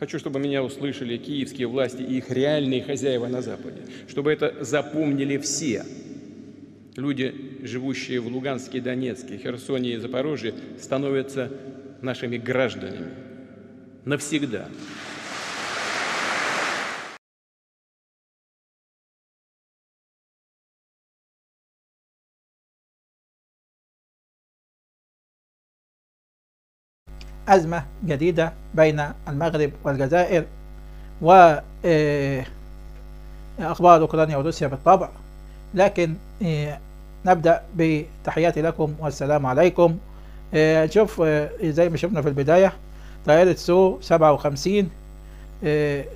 Хочу, чтобы меня услышали киевские власти и их реальные хозяева на Западе. Чтобы это запомнили все. Люди, живущие в Луганске, Донецке, Херсоне и Запорожье, становятся нашими гражданами навсегда. أزمة جديدة بين المغرب والجزائر و آه، أخبار أوكرانيا وروسيا بالطبع لكن آه، نبدأ بتحياتي لكم والسلام عليكم آه، نشوف آه، زي ما شفنا في البداية طائرة سو 57 آه،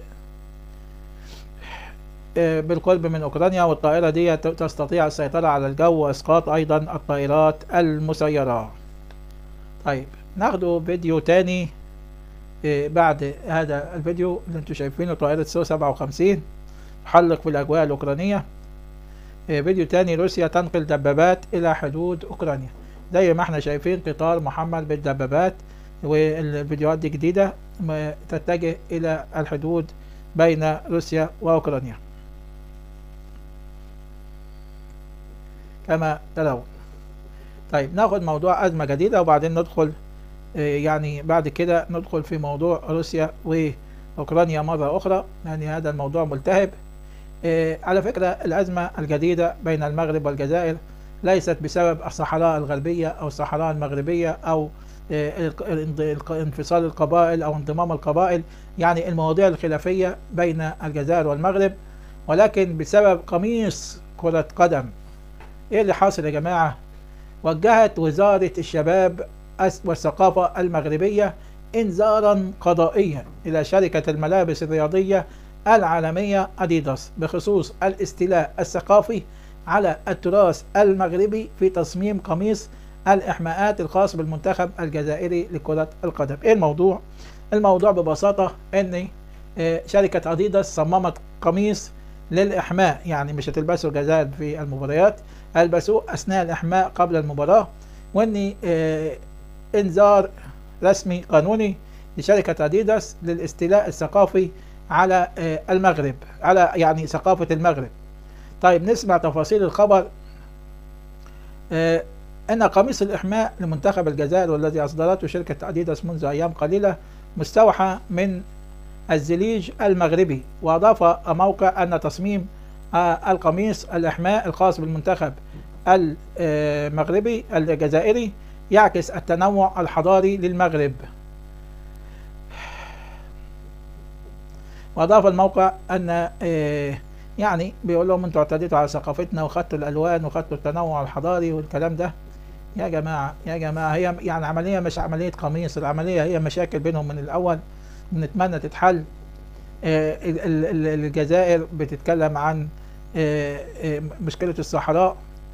آه، بالقرب من أوكرانيا والطائرة دي ت- تستطيع السيطرة على الجو وإسقاط أيضا الطائرات المسيرة طيب ناخده فيديو تاني آه، بعد هذا الفيديو اللي انتوا شايفينه طائرة سو 57 تحلق في الأجواء الأوكرانية آه، فيديو تاني روسيا تنقل دبابات إلى حدود أوكرانيا زي ما احنا شايفين قطار محمل بالدبابات والفيديوهات دي جديدة م- تتجه إلى الحدود بين روسيا وأوكرانيا كما ترون طيب ناخد موضوع أزمة جديدة وبعدين ندخل آه، يعني بعد كده ندخل في موضوع روسيا وأوكرانيا مرة أخرى لأن هذا الموضوع ملتهب آه، على فكرة الأزمة الجديدة بين المغرب والجزائر ليست بسبب الصحراء الغربية أو الصحراء المغربية أو آه، الق- الانض- الق- انفصال القبائل أو انضمام القبائل يعني المواضيع الخلافية بين الجزائر والمغرب ولكن بسبب قميص كرة قدم إيه اللي حاصل يا جماعة وجهت وزارة الشباب أس- والثقافة المغربية إنذارا قضائيا إلى شركة الملابس الرياضية العالمية أديداس بخصوص الاستيلاء الثقافي على التراث المغربي في تصميم قميص الإحماءات الخاص بالمنتخب الجزائري لكرة القدم إيه الموضوع؟ الموضوع ببساطة أن آه، شركة أديداس صممت قميص للإحماء يعني مش هتلبسه الجزائر في المباريات البسوه أثناء الإحماء قبل المباراة وأن آه، إنذار رسمي قانوني لشركة أديداس للاستيلاء الثقافي على آه، المغرب على يعني ثقافة المغرب طيب نسمع تفاصيل الخبر آه، أن قميص الإحماء لمنتخب الجزائر والذي أصدرته شركة أديداس منذ أيام قليلة مستوحى من الزليج المغربي وأضاف موقع أن تصميم آه، القميص الإحماء الخاص بالمنتخب المغربي الجزائري يعكس التنوع الحضاري للمغرب وأضاف الموقع أن آه، يعني بيقول لهم انتوا اعتديتوا على ثقافتنا وخدتوا الألوان وخدتوا التنوع الحضاري والكلام ده يا جماعة يا جماعة هي يعني عملية مش عملية قميص العملية هي مشاكل بينهم من الأول بنتمنى تتحل آه، ال- ال- ال- الجزائر بتتكلم عن آه، آه، مشكلة الصحراء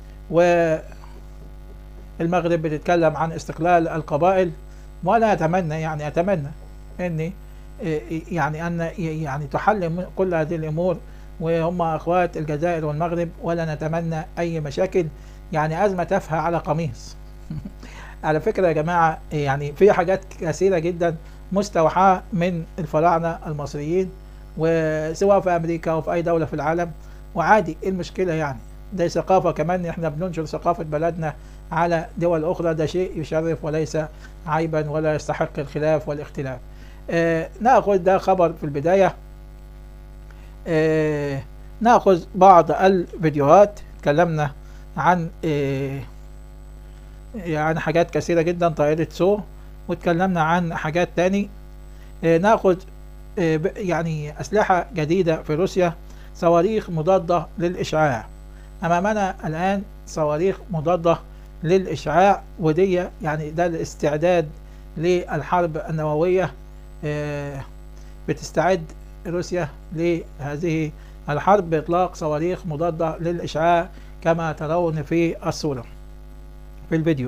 والمغرب بتتكلم عن استقلال القبائل وأنا أتمنى يعني أتمنى أن آه، يعني أن يعني تحل م- كل هذه الأمور وهم أخوات الجزائر والمغرب ولا نتمنى أي مشاكل يعني أزمة تافهة على قميص على فكرة يا جماعة يعني في حاجات كثيرة جدا مستوحاة من الفراعنة المصريين وسواء في أمريكا أو في أي دولة في العالم وعادي إيه المشكلة يعني ده ثقافة كمان إحنا بننشر ثقافة بلدنا على دول أخرى ده شيء يشرف وليس عيبا ولا يستحق الخلاف والاختلاف آه نأخذ ده خبر في البداية آه نأخذ بعض الفيديوهات تكلمنا عن آه يعني حاجات كثيرة جدا طائرة سو واتكلمنا عن حاجات تاني آه، ناخد آه، ب- يعني أسلحة جديدة في روسيا صواريخ مضادة للإشعاع أمامنا الآن صواريخ مضادة للإشعاع ودي يعني ده الاستعداد للحرب النووية آه، بتستعد روسيا لهذه الحرب بإطلاق صواريخ مضادة للإشعاع كما ترون في الصورة في الفيديو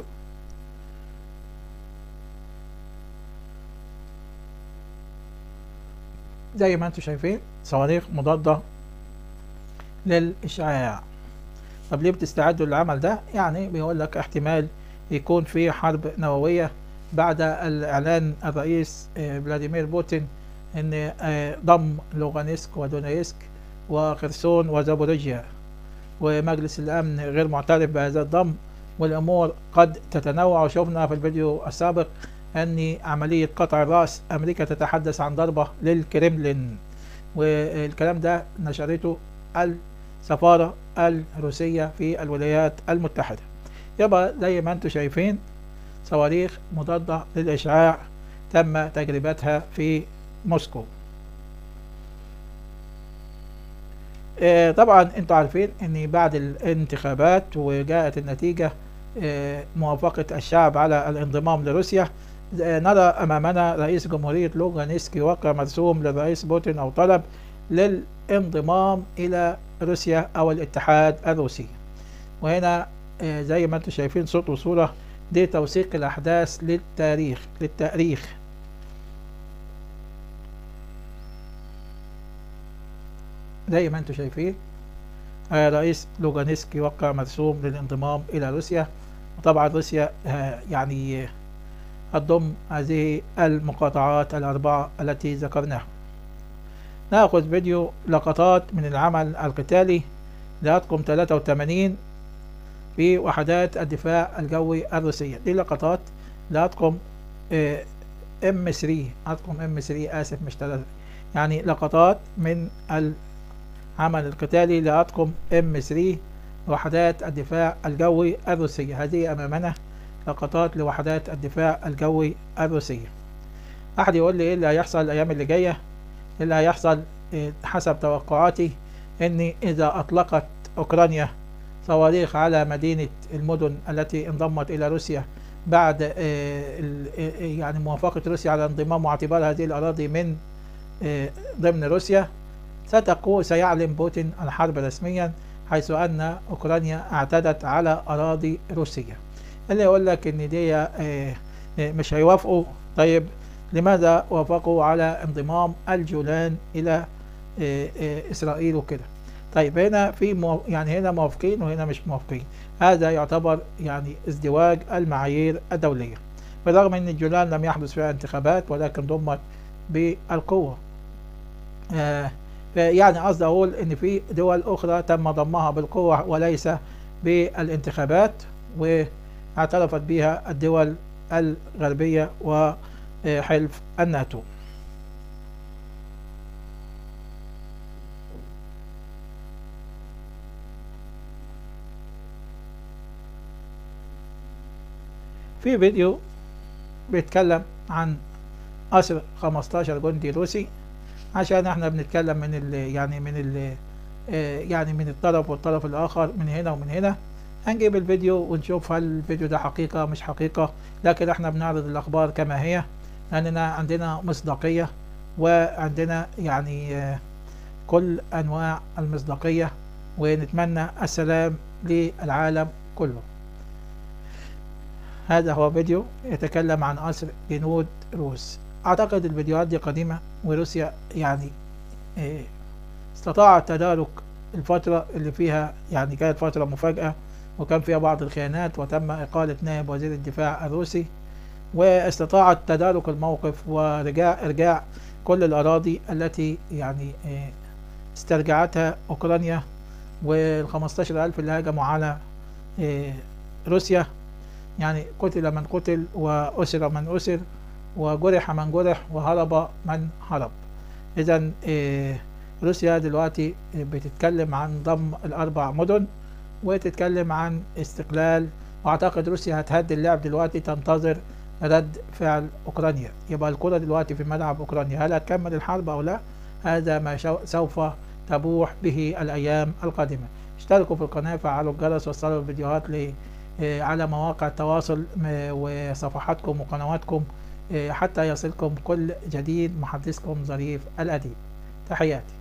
زي ما انتم شايفين صواريخ مضادة للإشعاع طب ليه بتستعدوا للعمل ده؟ يعني بيقول لك احتمال يكون في حرب نووية بعد الإعلان الرئيس آه، فلاديمير بوتين ان آه، ضم لوغانسك ودونيسك وخرسون وزابوريجيا ومجلس الامن غير معترف بهذا الضم والامور قد تتنوع وشفنا في الفيديو السابق ان عمليه قطع الراس امريكا تتحدث عن ضربه للكريملين والكلام ده نشرته السفاره الروسيه في الولايات المتحده يبقى زي ما انتم شايفين صواريخ مضاده للاشعاع تم تجربتها في موسكو آه، طبعا انتوا عارفين ان بعد الانتخابات وجاءت النتيجة آه، موافقة الشعب على الانضمام لروسيا آه، نرى امامنا رئيس جمهورية لوغانسك يوقع مرسوم للرئيس بوتين او طلب للانضمام الى روسيا او الاتحاد الروسي وهنا زي ما انتم شايفين صوت وصورة دي توثيق الاحداث للتاريخ للتاريخ زي ما انتم شايفين آه، رئيس لوغانسك يوقع مرسوم للانضمام إلى روسيا وطبعا روسيا آه، يعني تضم هذه المقاطعات الأربعة التي ذكرناها نأخذ فيديو لقطات من العمل القتالي لأطقم 83 في وحدات الدفاع الجوي الروسية دي لقطات لأطقم ام 3 أطقم ام 3 آسف مش 3 يعني لقطات من عمل القتالي لأطقم ام 3 وحدات الدفاع الجوي الروسية هذه أمامنا لقطات لوحدات الدفاع الجوي الروسية أحد يقول لي إيه اللي هيحصل الأيام اللي جاية إيه اللي هيحصل إيه حسب توقعاتي إن إذا أطلقت أوكرانيا صواريخ على مدينة المدن التي انضمت إلى روسيا بعد إيه، يعني موافقة روسيا على انضمام واعتبار هذه الأراضي من ضمن روسيا ستقول سيعلن بوتين الحرب رسميا حيث أن أوكرانيا اعتدت على أراضي روسية اللي يقول لك إن دي آه، آه، مش هيوافقوا طيب لماذا وافقوا على انضمام الجولان إلى آه، إسرائيل وكده طيب هنا في يعني هنا موافقين وهنا مش موافقين هذا يعتبر يعني ازدواج المعايير الدولية بالرغم ان الجولان لم يحدث فيها انتخابات ولكن ضمت بالقوة آه يعني قصدي أقول إن في دول أخرى تم ضمها بالقوة وليس بالانتخابات واعترفت بها الدول الغربية وحلف الناتو في فيديو بيتكلم عن أسر 15 جندي روسي عشان احنا بنتكلم من ال يعني من ال آه، يعني من الطرف والطرف الآخر من هنا ومن هنا هنجيب الفيديو ونشوف هل الفيديو ده حقيقة مش حقيقة لكن احنا بنعرض الأخبار كما هي لأننا عندنا مصداقية وعندنا يعني آه، كل أنواع المصداقية ونتمنى السلام للعالم كله هذا هو فيديو يتكلم عن أسر جنود روس أعتقد الفيديوهات دي قديمة وروسيا يعني إيه، استطاعت تدارك الفترة اللي فيها يعني كانت فترة مفاجأة وكان فيها بعض الخيانات وتم إقالة نائب وزير الدفاع الروسي واستطاعت تدارك الموقف ورجاع إرجاع كل الأراضي التي يعني إيه، استرجعتها أوكرانيا وال 15000 اللي هاجموا على إيه، روسيا يعني قتل من قتل وأسر من أسر وجرح من جرح وهرب من هرب اذا إيه، روسيا دلوقتي بتتكلم عن ضم الاربع مدن وتتكلم عن استقلال واعتقد روسيا هتهدي اللعب دلوقتي تنتظر رد فعل اوكرانيا يبقى الكرة دلوقتي في ملعب اوكرانيا هل هتكمل الحرب او لا هذا ما سوف تبوح به الايام القادمة اشتركوا في القناة فعلوا الجرس وصلوا الفيديوهات إيه، على مواقع التواصل وصفحاتكم وقنواتكم حتى يصلكم كل جديد محدثكم ظريف الأديب تحياتي